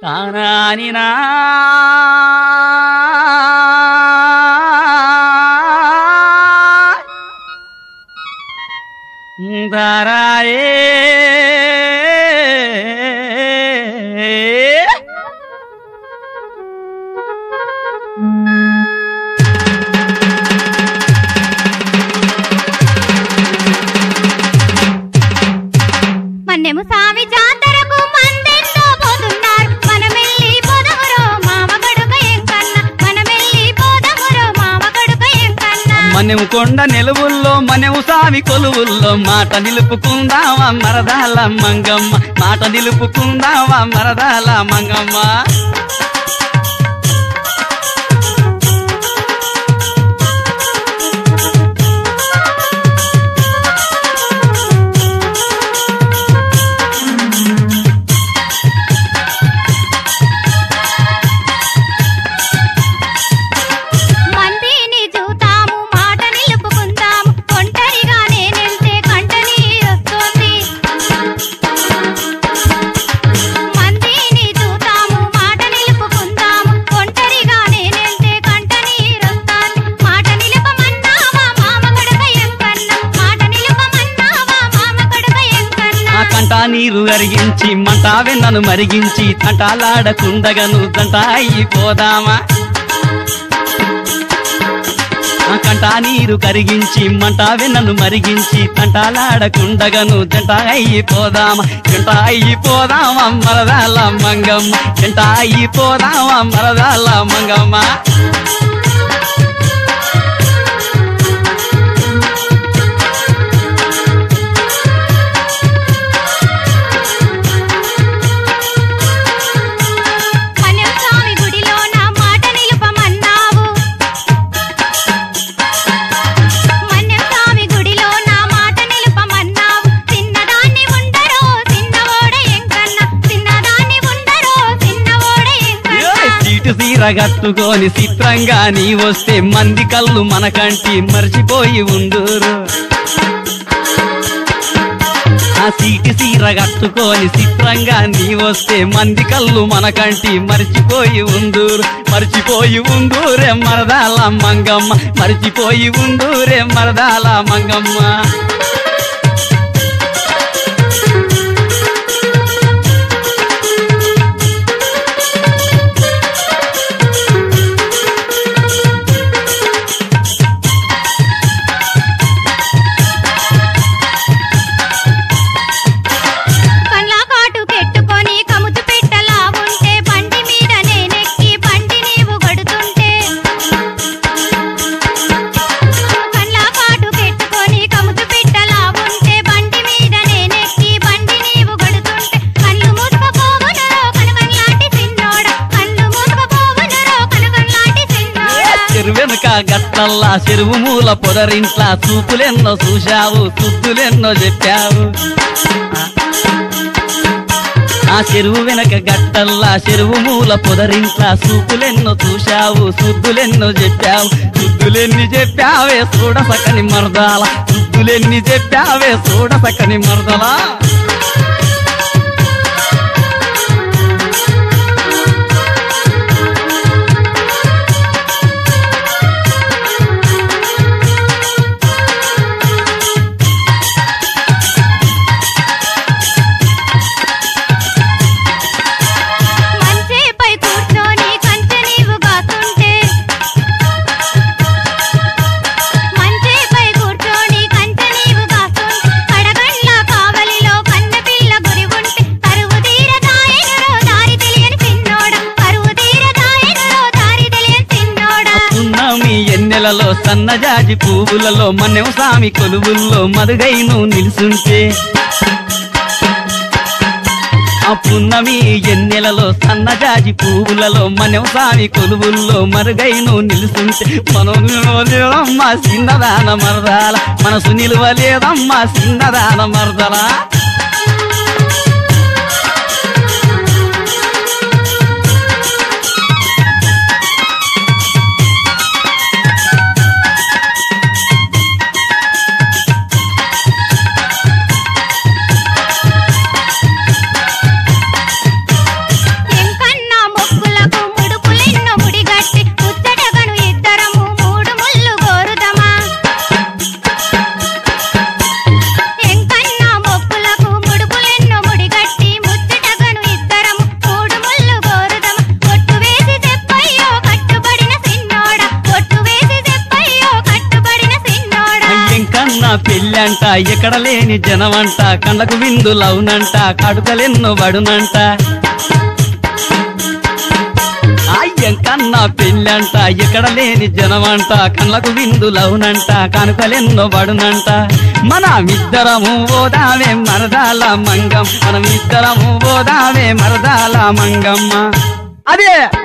తానానినా ధారాయే మన్నెము సామి జాతరకు మందెన్నో పోతున్నారు మనమెల్లి పోదమురో మామ గడుక ఎంకన్న మనమెల్లి పోదమురో మామ గడుక ఎంకన్న మనము కొండ నిలువుల్లో మనము సామి కొలువుల్లో మాట నిలుపుకుందామా మరదాల మంగమ్మ మాట నిలుపుకుందామా మరదాల మంగమ్మ మందిని చూతాము మాట నిలుపుకుందాము ఒంటరిగా నేనెళ్తే కంట నీరొస్తుంది మందిని చూతాము మాట నిలుపుకుందాము ఒంటరిగా నేనెళ్తే కంట నీరొస్తాంది మాట నిలుపమన్నావా మామ గడక ఎంకన్న మాట నిలుపమన్నావా మామ గడక ఎంకన్న ఆ కంట నీరు అరిగించి మంట వెన్నను మరిగించి తంటాలాడకుండగను దంట అయిపోదామా ఆ కంట నీరు కరిగించి మంట వెన్నను మరిగించి తంటాలాడకుండగను జంట అయిపోదామా జంట అయిపోదామా మరదాల మంగమ్మ జంట అయిపోదామా మరదాల మంగమ్మ మన్యం స్వామి గుడిలో నా మాట నిలుపమన్నావు మన్యం స్వామి గుడిలో నా మాట నిలుపమన్నావు చిన్నదాన్ని ఉండరో చిన్నవోడ ఎంకన్న చిన్నదాన్ని ఉండరో చిన్నవోడ ఎంకన్న సీటు సీర కట్టుకొని చిత్రంగా నీ వస్తే మంది కళ్ళు మనకంటి మర్చిపోయి ఉందూరు ఆ సీటు సీర కట్టుకొని చిత్రంగా నీ వస్తే మంది కళ్ళు మనకంటి మర్చిపోయి ఉందూరు మర్చిపోయి ఉందూరే మరదాల మంగమ్మ మర్చిపోయి ఉందూరే మరదాల మంగమ్మ కళ్ళ కాటు పెట్టుకొని కముచు పెట్టలా ఉంటే బండి మీద నేనెక్కి బండి నీవు గడుతుంటే కళ్ళ కాటు పెట్టుకొని కముచు పెట్టలా ఉంటే బండి మీద నేనెక్కి బండి నీవు గడుతుంటే కళ్ళు మూసుకపోవునరో కనకన్లాంటి చిన్నోడ కళ్ళు మూసుకపోవునరో కనకన్లాంటి చిన్నోడ చెరువెనుక గట్టల్లా చెరువు మూల పొదరింట్లా చూపులెన్నో చూశావు తుద్దులెన్నో చెప్పావు ఆ చెరువు వెనక గట్టల్లా చెరువు మూల పొదరింట్లా చూపులెన్నో చూశావు సుద్దులెన్నో చెప్పావు సుద్దులెన్ని చెప్పావే చూడ సకని మరదాల సుద్దులెన్ని చెప్పావే చూడ సకని మరదలా మంచేపై కూర్చొని కంచె నీవు కాస్తుంటే మంచేపై కూర్చొని కంచె నీవు కాస్తుంటే కడగండ్ల కావలిలో కన్న పిల్ల గురి ఉంటే కరువు తీరదాయనురో దారి తెలియని చిన్నోడ కరువు తీరదాయనురో దారి తెలియని చిన్నోడ పున్నమి ఎన్నెలలో సన్నజాజి పువ్వులలో మన్నెం సామి కొలువుల్లో మరుగైను నిలుసుంటే ఆ పున్నమి ఎన్నెలలో సన్నజాజి పువ్వులలో మన్నెం సామి కొలువుల్లో మరుగైను నిలుసుంటే మనం నిలవలేదమ్మా చిన్నదాన మరదాల మనసు నిలవలేదమ్మా చిన్నదాన మరదలా ఎంకన్న పెళ్ళంట ఎక్కడ లేని జనమంట కళ్ళకు విందులవునంట కడుకలెన్నో బడునంట అయ్యంకన్న పెళ్ళంట ఎక్కడ లేని జనమంట కళ్ళకు విందులవునంట కనుకలెన్నో బడునంట మనమిద్దరము ఓదావే మరదాల మంగం మనమిద్దరము ఓదావే మరదాల మంగమ్మ అదే